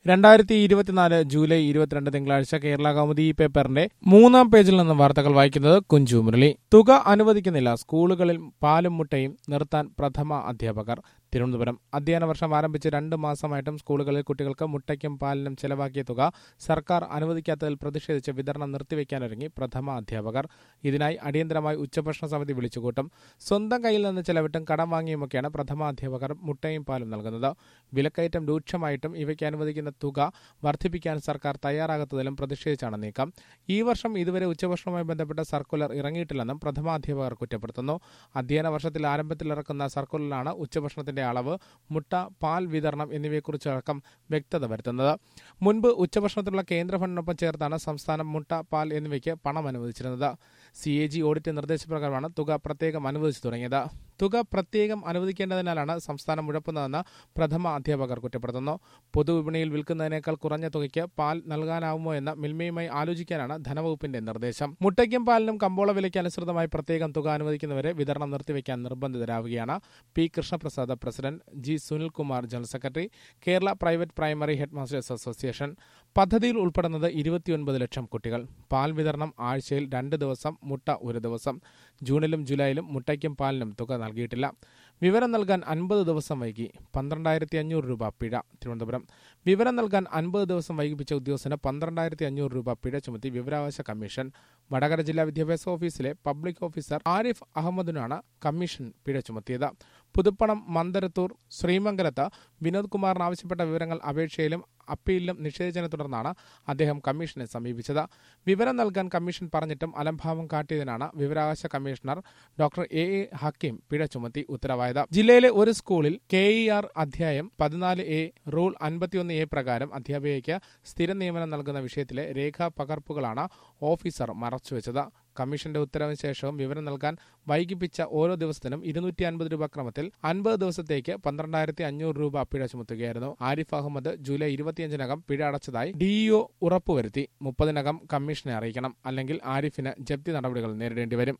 രണ്ടായിരത്തി ഇരുപത്തിനാല് ജൂലൈ ഇരുപത്തിരണ്ട് തിങ്കളാഴ്ച കേരള കൗമുദി ഈ പേപ്പറിന്റെ മൂന്നാം പേജിൽ നിന്ന് വാർത്തകൾ വായിക്കുന്നത് കുഞ്ചു മുരളി തുക അനുവദിക്കുന്നില്ല സ്കൂളുകളിൽ പാലും മുട്ടയും നിർത്താൻ പ്രഥമ അധ്യാപകർ തിരുവനന്തപുരം അധ്യയന വർഷം ആരംഭിച്ച് രണ്ട് മാസമായിട്ടും സ്കൂളുകളിൽ കുട്ടികൾക്ക് മുട്ടയ്ക്കും പാലിനും ചെലവാക്കിയ തുക സർക്കാർ അനുവദിക്കാത്തതിൽ പ്രതിഷേധിച്ച് വിതരണം നിർത്തിവെക്കാനൊരുങ്ങി പ്രഥമ അധ്യാപകർ ഇതിനായി അടിയന്തരമായി ഉച്ചഭക്ഷണ സമിതി വിളിച്ചുകൂട്ടും സ്വന്തം കയ്യിൽ നിന്ന് ചെലവിട്ടും കടം വാങ്ങിയുമൊക്കെയാണ് പ്രഥമ അധ്യാപകർ മുട്ടയും പാലും നൽകുന്നത് വിലക്കയറ്റം രൂക്ഷമായിട്ടും ഇവയ്ക്ക് അനുവദിക്കുന്ന തുക വർദ്ധിപ്പിക്കാൻ സർക്കാർ തയ്യാറാകാത്തതിലും പ്രതിഷേധിച്ചാണ് നീക്കം ഈ വർഷം ഇതുവരെ ഉച്ചഭക്ഷണവുമായി ബന്ധപ്പെട്ട സർക്കുലർ ഇറങ്ങിയിട്ടില്ലെന്നും പ്രഥമാധ്യാപകർ കുറ്റപ്പെടുത്തുന്നു അധ്യയന വർഷത്തിൽ ആരംഭത്തിൽ ഇറക്കുന്ന സർക്കുലറിലാണ് ഉച്ചഭക്ഷണത്തിന്റെ അളവ് മുട്ട പാൽ വിതരണം എന്നിവയെക്കുറിച്ചടക്കം വ്യക്തത വരുത്തുന്നത് മുൻപ് ഉച്ചഭക്ഷണത്തിനുള്ള കേന്ദ്ര ഫണ്ടിനൊപ്പം ചേർത്താണ് സംസ്ഥാനം മുട്ട പാൽ എന്നിവയ്ക്ക് പണം അനുവദിച്ചിരുന്നത് സി എ ജി ഓഡിറ്റ് നിർദ്ദേശപ്രകാരമാണ് തുക പ്രത്യേകം അനുവദിച്ചു തുടങ്ങിയത് തുക പ്രത്യേകം അനുവദിക്കേണ്ടതിനാലാണ് സംസ്ഥാനം മുഴപ്പുന്നതെന്ന് പ്രഥമ അധ്യാപകർ കുറ്റപ്പെടുത്തുന്നു പൊതുവിപണിയിൽ വിൽക്കുന്നതിനേക്കാൾ കുറഞ്ഞ തുകയ്ക്ക് പാൽ നൽകാനാവുമോ എന്ന് മിൽമയുമായി ആലോചിക്കാനാണ് ധനവകുപ്പിന്റെ നിർദ്ദേശം മുട്ടയ്ക്കും പാലിനും കമ്പോള വിലയ്ക്ക് അനുസൃതമായി പ്രത്യേകം തുക അനുവദിക്കുന്നവരെ വിതരണം നിർത്തിവെക്കാൻ നിർബന്ധിതരാവുകയാണ് P Krishnaprasad president G Sunilkumar general secretary Kerala private primary head masters association പദ്ധതിയിൽ ഉൾപ്പെടുന്നത് ഇരുപത്തിയൊൻപത് ലക്ഷം കുട്ടികൾ പാൽ വിതരണം ആഴ്ചയിൽ രണ്ട് ദിവസം മുട്ട ഒരു ദിവസം ജൂണിലും ജൂലൈയിലും മുട്ടയ്ക്കും പാലിനും തുക നൽകിയിട്ടില്ല വിവരം നൽകാൻ അൻപത് ദിവസം വൈകി പന്ത്രണ്ടായിരത്തി അഞ്ഞൂറ് രൂപ പിഴ തിരുവനന്തപുരം വിവരം നൽകാൻ അൻപത് ദിവസം വൈകിപ്പിച്ച ഉദ്യോഗസ്ഥന് പന്ത്രണ്ടായിരത്തി അഞ്ഞൂറ് രൂപ പിഴ ചുമത്തി വിവരാവകാശ കമ്മീഷൻ വടകര ജില്ലാ വിദ്യാഭ്യാസ ഓഫീസിലെ പബ്ലിക് ഓഫീസർ ആരിഫ് അഹമ്മദിനാണ് കമ്മീഷൻ പിഴ ചുമത്തിയത് പുതുപ്പണം മന്ദരത്തൂർ ശ്രീമംഗലത്ത് വിനോദ് കുമാറിന് ആവശ്യപ്പെട്ട വിവരങ്ങൾ അപേക്ഷയിലും അപ്പീലിലും നിഷേധിച്ചതിനെ തുടർന്നാണ് അദ്ദേഹം കമ്മീഷനെ സമീപിച്ചത് വിവരം നൽകാൻ കമ്മീഷൻ പറഞ്ഞിട്ടും അലംഭാവം കാട്ടിയതിനാണ് വിവരാവകാശ commissioner doctor A A Hakeem പിഴ ചുമത്തി ഉത്തരവായത് ജില്ലയിലെ ഒരു സ്കൂളിൽ കെ ഇ ആർ അധ്യായം പതിനാല് എ റൂൾ അൻപത്തിയൊന്ന് എ പ്രകാരം അധ്യാപികയ്ക്ക് സ്ഥിര നിയമനം നൽകുന്ന വിഷയത്തിലെ രേഖാ പകർപ്പുകളാണ് ഓഫീസർ മറച്ചുവെച്ചത് കമ്മീഷന്റെ ഉത്തരവിന് ശേഷവും വിവരം നൽകാൻ വൈകിപ്പിച്ച ഓരോ ദിവസത്തിനും ഇരുന്നൂറ്റി അൻപത് രൂപ ക്രമത്തിൽ അൻപത് ദിവസത്തേക്ക് പന്ത്രണ്ടായിരത്തി അഞ്ഞൂറ് രൂപ പിഴ ചുമത്തുകയായിരുന്നു ആരിഫ് അഹമ്മദ് ജൂലൈ ഇരുപത്തിയഞ്ചിനകം പിഴ അടച്ചതായി ഡിഇഒ ഉറപ്പുവരുത്തി മുപ്പതിനകം കമ്മീഷനെ അറിയിക്കണം അല്ലെങ്കിൽ ആരിഫിന് ജപ്തി നടപടികൾ നേരിടേണ്ടി വരും